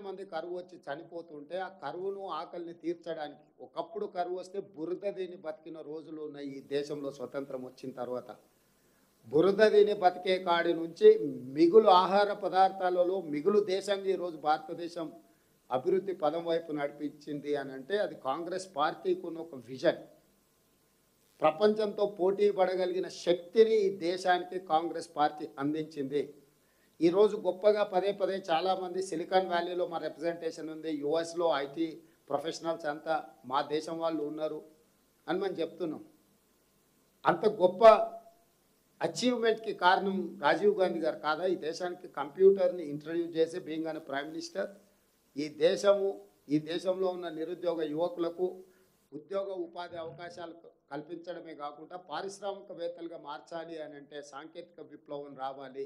మంది కరువు వచ్చి చనిపోతుంటే ఆ కరువును ఆకలిని తీర్చడానికి ఒకప్పుడు కరువు వస్తే బురద దీని బతికిన రోజులు ఉన్నాయి ఈ దేశంలో స్వతంత్రం వచ్చిన తర్వాత బురద దీని బతికే కాడి నుంచి మిగులు ఆహార పదార్థాలలో మిగులు దేశంగా ఈరోజు భారతదేశం అభివృద్ధి పదం వైపు నడిపించింది అని అంటే అది కాంగ్రెస్ పార్టీకి ఉన్న ఒక విజన్ ప్రపంచంతో పోటీ పడగలిగిన శక్తిని ఈ దేశానికి కాంగ్రెస్ పార్టీ అందించింది ఈరోజు గొప్పగా పదే పదే చాలామంది సిలికాన్ వ్యాలీలో మా రిప్రజెంటేషన్ ఉంది యుఎస్లో ఐటీ ప్రొఫెషనల్స్ అంతా మా దేశం వాళ్ళు ఉన్నారు అని మనం చెప్తున్నాం అంత గొప్ప అచీవ్మెంట్కి కారణం రాజీవ్ గాంధీ గారు కాదా ఈ దేశానికి కంప్యూటర్ని ఇంట్రడ్యూస్ చేసి బీయింగ్ అనే ప్రైమ్ మినిస్టర్ ఈ దేశము ఈ దేశంలో ఉన్న నిరుద్యోగ యువకులకు ఉద్యోగ ఉపాధి అవకాశాలు కల్పించడమే కాకుండా పారిశ్రామికవేత్తలుగా మార్చాలి అని అంటే సాంకేతిక విప్లవం రావాలి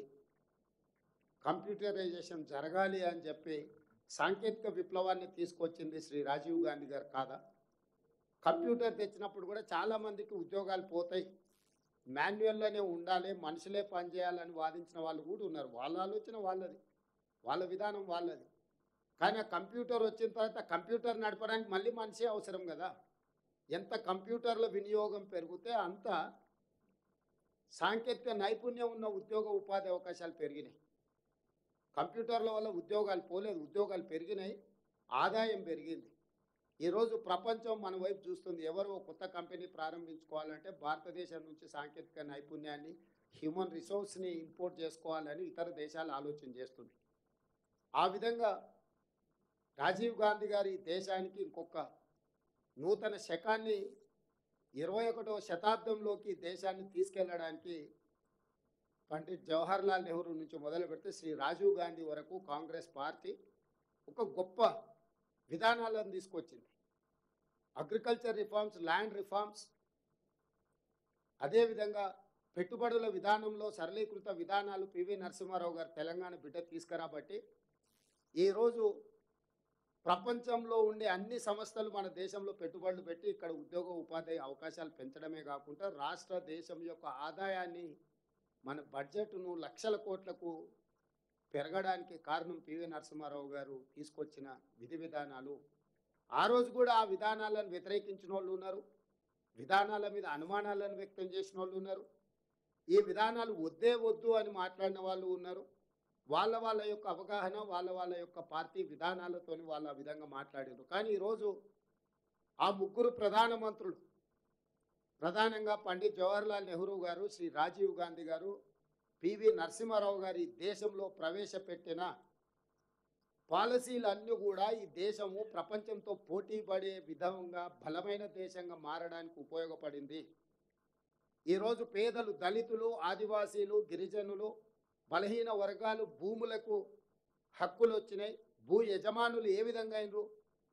కంప్యూటరైజేషన్ జరగాలి అని చెప్పి సాంకేతిక విప్లవాన్ని తీసుకొచ్చింది శ్రీ రాజీవ్ గాంధీ గారు కాదా కంప్యూటర్ తెచ్చినప్పుడు కూడా చాలామందికి ఉద్యోగాలు పోతాయి మాన్యువల్లోనే ఉండాలి మనుషులే పనిచేయాలని వాదించిన వాళ్ళు కూడా ఉన్నారు వాళ్ళ ఆలోచన వాళ్ళది వాళ్ళ విధానం వాళ్ళది కానీ ఆ కంప్యూటర్ వచ్చిన తర్వాత కంప్యూటర్ నడపడానికి మళ్ళీ మనిషే అవసరం కదా ఎంత కంప్యూటర్ల వినియోగం పెరిగితే అంత సాంకేతిక నైపుణ్యం ఉన్న ఉద్యోగ ఉపాధి అవకాశాలు పెరిగినాయి కంప్యూటర్ల వల్ల ఉద్యోగాలు పోలేదు ఉద్యోగాలు పెరిగినాయి ఆదాయం పెరిగింది ఈరోజు ప్రపంచం మన వైపు చూస్తుంది ఎవరు కొత్త కంపెనీ ప్రారంభించుకోవాలంటే భారతదేశం నుంచి సాంకేతిక నైపుణ్యాన్ని హ్యూమన్ రిసోర్స్ని ఇంపోర్ట్ చేసుకోవాలని ఇతర దేశాలు ఆలోచన చేస్తుంది ఆ విధంగా రాజీవ్ గాంధీ గారి దేశానికి ఇంకొక నూతన శకాన్ని ఇరవై ఒకటవ శతాబ్దంలోకి దేశాన్ని తీసుకెళ్లడానికి పండిట్ జవహర్లాల్ నెహ్రూ నుంచి మొదలు పెడితే శ్రీ రాజీవ్ గాంధీ వరకు కాంగ్రెస్ పార్టీ ఒక గొప్ప విధానాలను తీసుకొచ్చింది అగ్రికల్చర్ రిఫార్మ్స్ ల్యాండ్ రిఫార్మ్స్ అదేవిధంగా పెట్టుబడుల విధానంలో సరళీకృత విధానాలు పివి నరసింహారావు గారు తెలంగాణ బిడ్డ తీసుకురాబట్టి ఈరోజు ప్రపంచంలో ఉండే అన్ని సంస్థలు మన దేశంలో పెట్టుబడులు పెట్టి ఇక్కడ ఉద్యోగ ఉపాధి అవకాశాలు పెంచడమే కాకుండా రాష్ట్ర దేశం యొక్క ఆదాయాన్ని మన బడ్జెట్ను లక్షల కోట్లకు పెరగడానికి కారణం పివి నరసింహారావు గారు తీసుకొచ్చిన విధి విధానాలు ఆ రోజు కూడా ఆ విధానాలను వ్యతిరేకించిన వాళ్ళు ఉన్నారు విధానాల మీద అనుమానాలను వ్యక్తం చేసిన వాళ్ళు ఉన్నారు ఈ విధానాలు వద్దే వద్దు అని మాట్లాడిన వాళ్ళు ఉన్నారు వాళ్ళ వాళ్ళ యొక్క అవగాహన వాళ్ళ వాళ్ళ యొక్క పార్టీ విధానాలతో వాళ్ళ ఆ విధంగా మాట్లాడారు కానీ ఈరోజు ఆ ముగ్గురు ప్రధానమంత్రులు ప్రధానంగా పండిత్ జవహర్లాల్ నెహ్రూ గారు శ్రీ రాజీవ్ గాంధీ గారు పివి నరసింహారావు గారి దేశంలో ప్రవేశపెట్టిన పాలసీలన్నీ కూడా ఈ దేశము ప్రపంచంతో పోటీ పడే విధంగా బలమైన దేశంగా మారడానికి ఉపయోగపడింది ఈరోజు పేదలు దళితులు ఆదివాసీలు గిరిజనులు బలహీన వర్గాలు భూములకు హక్కులు వచ్చినాయి భూ యజమానులు ఏ విధంగా అయినరు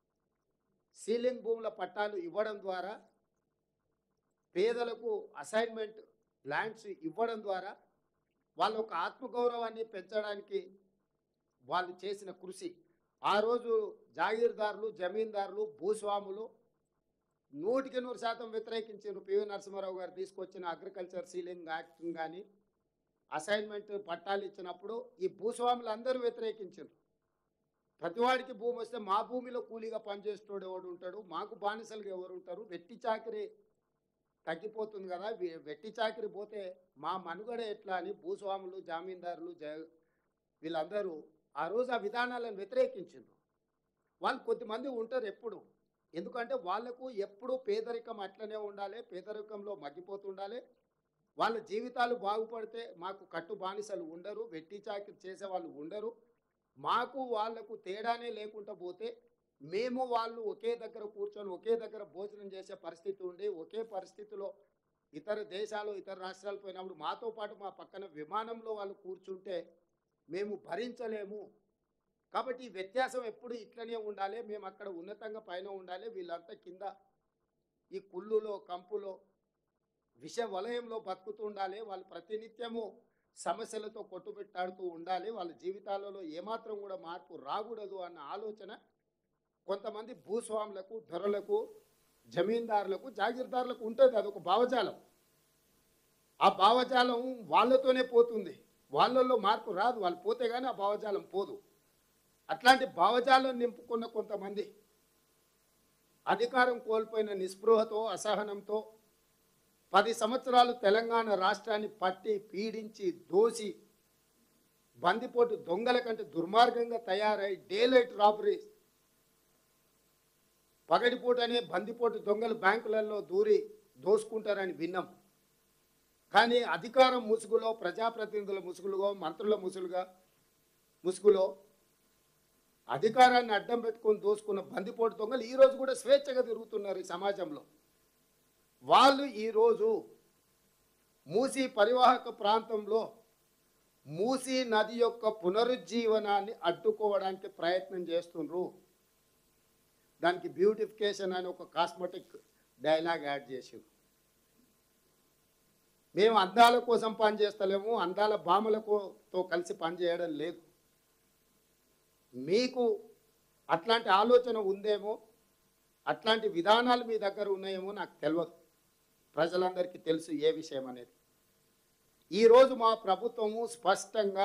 సీలింగ్ భూముల పట్టాలు ఇవ్వడం ద్వారా పేదలకు అసైన్మెంట్ ల్యాండ్స్ ఇవ్వడం ద్వారా వాళ్ళ యొక్క ఆత్మగౌరవాన్ని పెంచడానికి వాళ్ళు చేసిన కృషి ఆ రోజు జాగీర్దారులు జమీందారులు భూస్వాములు నూటికి నూరు శాతం వ్యతిరేకించారు పివి నరసింహారావు గారు తీసుకొచ్చిన అగ్రికల్చర్ సీలింగ్ యాక్ట్ని కానీ అసైన్మెంట్ పట్టాలు ఇచ్చినప్పుడు ఈ భూస్వాములు అందరూ వ్యతిరేకించారు ప్రతివాడికి భూమి వస్తే మా భూమిలో కూలీగా పనిచేసేటోడు ఎవడు ఉంటాడు మాకు బానిసలుగా ఎవరు ఉంటారు వెట్టి చాకరీ తగ్గిపోతుంది కదా వె- వెట్టి చాకరీ పోతే మా మనుగడ ఎట్లా అని భూస్వాములు జామీందారులు జ వీళ్ళందరూ ఆ రోజు ఆ విధానాలను వ్యతిరేకించారు వాళ్ళు కొద్దిమంది ఉంటారు ఎప్పుడు ఎందుకంటే వాళ్లకు ఎప్పుడు పేదరికం అట్లనే ఉండాలి పేదరికంలో మగ్గిపోతుండాలి వాళ్ళ జీవితాలు బాగుపడితే మాకు కట్టు బానిసలు ఉండరు వెట్టి చాకిరి చేసే వాళ్ళు ఉండరు మాకు వాళ్లకు తేడానే లేకుండా పోతే మేము వాళ్ళు ఒకే దగ్గర కూర్చొని ఒకే దగ్గర భోజనం చేసే పరిస్థితి ఉండి ఒకే పరిస్థితిలో ఇతర దేశాలు ఇతర రాష్ట్రాలు పోయినప్పుడు మాతో పాటు మా పక్కన విమానంలో వాళ్ళు కూర్చుంటే మేము భరించలేము కాబట్టి ఈ వ్యత్యాసం ఎప్పుడు ఇట్లనే ఉండాలి మేము అక్కడ ఉన్నతంగా పైన ఉండాలి వీళ్ళంతా కింద ఈ కుళ్ళులో కంపులో విష వలయంలో బతుకుతూ ఉండాలి వాళ్ళు ప్రతినిత్యము సమస్యలతో కొట్టుబెట్టాడుతూ ఉండాలి వాళ్ళ జీవితాలలో ఏమాత్రం కూడా మార్పు రాకూడదు అన్న ఆలోచన కొంతమంది భూస్వాములకు ధరలకు జమీందారులకు జాగీర్దారులకు ఉంటుంది అదొక భావజాలం ఆ భావజాలం వాళ్ళతోనే పోతుంది వాళ్ళల్లో మార్పు రాదు వాళ్ళు పోతే కానీ ఆ భావజాలం పోదు అట్లాంటి భావజాలం నింపుకున్న కొంతమంది అధికారం కోల్పోయిన నిస్పృహతో అసహనంతో పది సంవత్సరాలు తెలంగాణ రాష్ట్రాన్ని పట్టి పీడించి దోసి బందిపోటు దొంగల కంటే దుర్మార్గంగా తయారై డేలైట్ రాబరీస్ పగటిపూటనే బందిపోటు దొంగలు బ్యాంకులలో దూరి దోసుకుంటారని విన్నాం కానీ అధికారం ముసుగులో ప్రజాప్రతినిధుల ముసుగులో మంత్రుల ముసుగులుగా ముసుగులో అధికారాన్ని అడ్డం పెట్టుకొని దోసుకున్న బందిపోటు దొంగలు ఈరోజు కూడా స్వేచ్ఛగా తిరుగుతున్నారు ఈ సమాజంలో వాళ్ళు ఈరోజు మూసీ పరివాహక ప్రాంతంలో మూసీ నది యొక్క పునరుజ్జీవనాన్ని అడ్డుకోవడానికి ప్రయత్నం చేస్తుండ్రు దానికి బ్యూటిఫికేషన్ అని ఒక కాస్మెటిక్ డైలాగ్ యాడ్ చేసిండ్రు మేము అందాల కోసం పనిచేస్తలేము అందాల భామలతో కలిసి పనిచేయడం లేదు మీకు అట్లాంటి ఆలోచన ఉందేమో అట్లాంటి విధానాలు మీ దగ్గర ఉన్నాయేమో నాకు తెలియదు ప్రజలందరికీ తెలుసు ఏ విషయం అనేది ఈరోజు మా ప్రభుత్వము స్పష్టంగా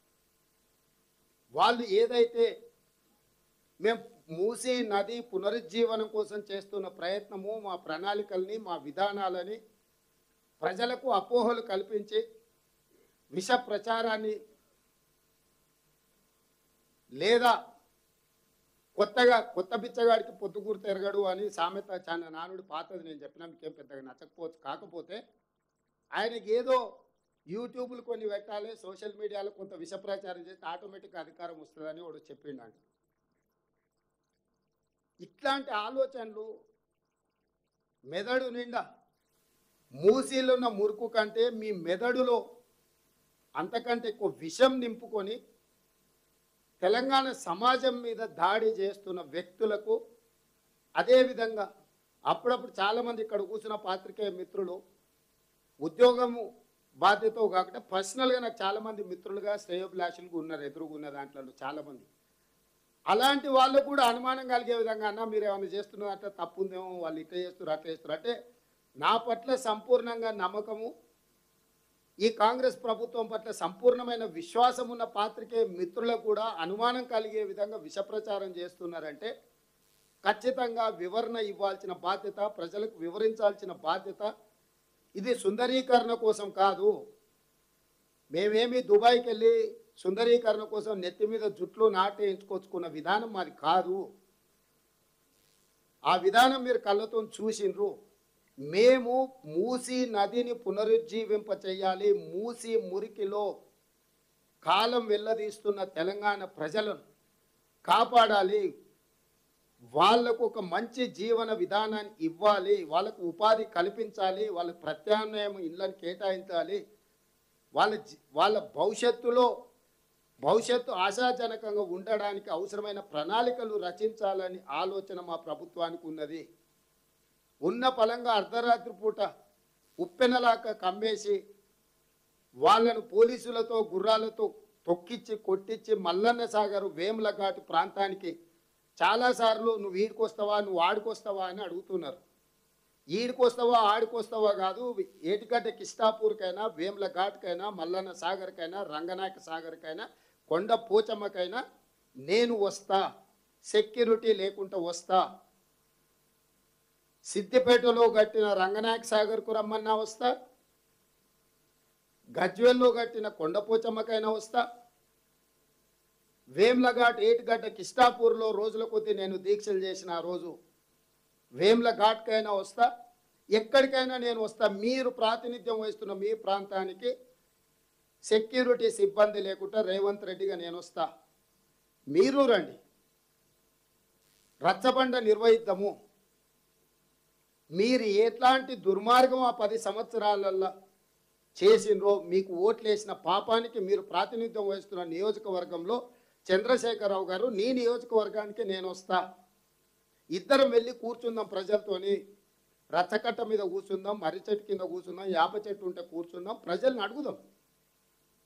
వాళ్ళు ఏదైతే మేము మూసీ నది పునరుజ్జీవనం కోసం చేస్తున్న ప్రయత్నము మా ప్రణాళికల్ని మా విధానాలని ప్రజలకు అపోహలు కల్పించి విష ప్రచారాన్ని లేదా కొత్తగా కొత్త బిచ్చగాడికి పొద్దుకూరు తిరగడు అని సామెత చాలా నానుడు పాతది నేను చెప్పినా మీకేం పెద్దగా నచ్చకపోవచ్చు కాకపోతే ఆయనకి ఏదో యూట్యూబ్లు కొన్ని పెట్టాలి సోషల్ మీడియాలో కొంత విష ప్రచారం చేస్తే ఆటోమేటిక్గా అధికారం వస్తుందని వాడు చెప్పిండంట ఇట్లాంటి ఆలోచనలు మెదడు నిండా మూసీలో ఉన్న మురుకు కంటే మీ మెదడులో అంతకంటే ఎక్కువ విషం నింపుకొని తెలంగాణ సమాజం మీద దాడి చేస్తున్న వ్యక్తులకు అదేవిధంగా అప్పుడప్పుడు చాలామంది ఇక్కడ కూర్చున్న పాత్రికేయ మిత్రులు ఉద్యోగము బాధ్యత కాకుండా పర్సనల్గా నాకు చాలామంది మిత్రులుగా శ్రేయోభిలాషులుగా ఉన్నారు ఎదురుగా ఉన్న దాంట్లో చాలామంది అలాంటి వాళ్ళు కూడా అనుమానం కలిగే విధంగా అన్న మీరు ఏమైనా చేస్తున్నారంటే తప్పు ఉందేమో వాళ్ళు ఇట్లా చేస్తారు అట్లా చేస్తారు అంటే నా పట్ల సంపూర్ణంగా నమ్మకము ఈ కాంగ్రెస్ ప్రభుత్వం పట్ల సంపూర్ణమైన విశ్వాసం ఉన్న పాత్రికే మిత్రులకు కూడా అనుమానం కలిగే విధంగా విషప్రచారం చేస్తున్నారంటే ఖచ్చితంగా వివరణ ఇవ్వాల్సిన బాధ్యత ప్రజలకు వివరించాల్సిన బాధ్యత ఇది సుందరీకరణ కోసం కాదు మేమేమి దుబాయ్కి వెళ్ళి సుందరీకరణ కోసం నెత్తి మీద జుట్లు నాటేయించుకొచ్చుకున్న విధానం మాది కాదు ఆ విధానం మీరు కళ్ళతో చూసిండ్రు మేము మూసి నదిని పునరుజ్జీవింప చేయాలి మూసి మురికిలో కాలం వెళ్ళదీస్తున్న తెలంగాణ ప్రజలను కాపాడాలి వాళ్ళకు ఒక మంచి జీవన విధానాన్ని ఇవ్వాలి వాళ్ళకు ఉపాధి కల్పించాలి వాళ్ళకు ప్రత్యామ్నాయం ఇళ్ళని కేటాయించాలి వాళ్ళ జీ- వాళ్ళ భవిష్యత్తులో భవిష్యత్తు ఆశాజనకంగా ఉండడానికి అవసరమైన ప్రణాళికలు రచించాలని ఆలోచన మా ప్రభుత్వానికి ఉన్నది ఉన్న పలంగా అర్ధరాత్రి పూట ఉప్పెనలాక కమ్మేసి వాళ్ళను పోలీసులతో గుర్రాలతో తొక్కిచ్చి కొట్టించి మల్లన్న సాగర్ వేముల ఘాటు ప్రాంతానికి చాలాసార్లు నువ్వు ఈడికొస్తావా నువ్వు ఆడికొస్తావా అని అడుగుతున్నారు ఈడికొస్తావా ఆడికొస్తావా కాదు ఏటిగడ్డ కిష్టాపూర్కైనా వేముల ఘాట్కైనా మల్లన్న సాగర్కైనా రంగనాయక సాగర్కైనా కొండ పోచమ్మకైనా నేను వస్తా సెక్యూరిటీ లేకుండా వస్తా సిద్దిపేటలో కట్టిన రంగనాయక సాగర్కు రమ్మన్నా వస్తా గజ్వెల్లో కట్టిన కొండపోచమ్మకైనా వస్తా వేమ్లఘాట్ ఏటిగడ్డ కిష్టాపూర్లో రోజుల కొద్దీ నేను దీక్షలు చేసిన ఆ రోజు వేమ్ల ఘాట్కైనా వస్తా ఎక్కడికైనా నేను వస్తా మీరు ప్రాతినిధ్యం వహిస్తున్న మీ ప్రాంతానికి సెక్యూరిటీ సిబ్బంది లేకుండా రేవంత్ రెడ్డిగా నేను వస్తా మీరు రండి రచ్చబండ నిర్వహిద్దాము మీరు ఎట్లాంటి దుర్మార్గం ఆ పది సంవత్సరాలల్లో చేసిండ్రో మీకు ఓట్లేసిన పాపానికి మీరు ప్రాతినిధ్యం వహిస్తున్న నియోజకవర్గంలో చంద్రశేఖరరావు గారు నీ నియోజకవర్గానికి నేను వస్తా ఇద్దరం వెళ్ళి కూర్చుందాం ప్రజలతోని రచ్చకట్ట మీద కూర్చుందాం మర్రి చెట్టు కింద కూర్చుందాం యాప చెట్టు ఉంటే కూర్చుందాం ప్రజల్ని అడుగుదాం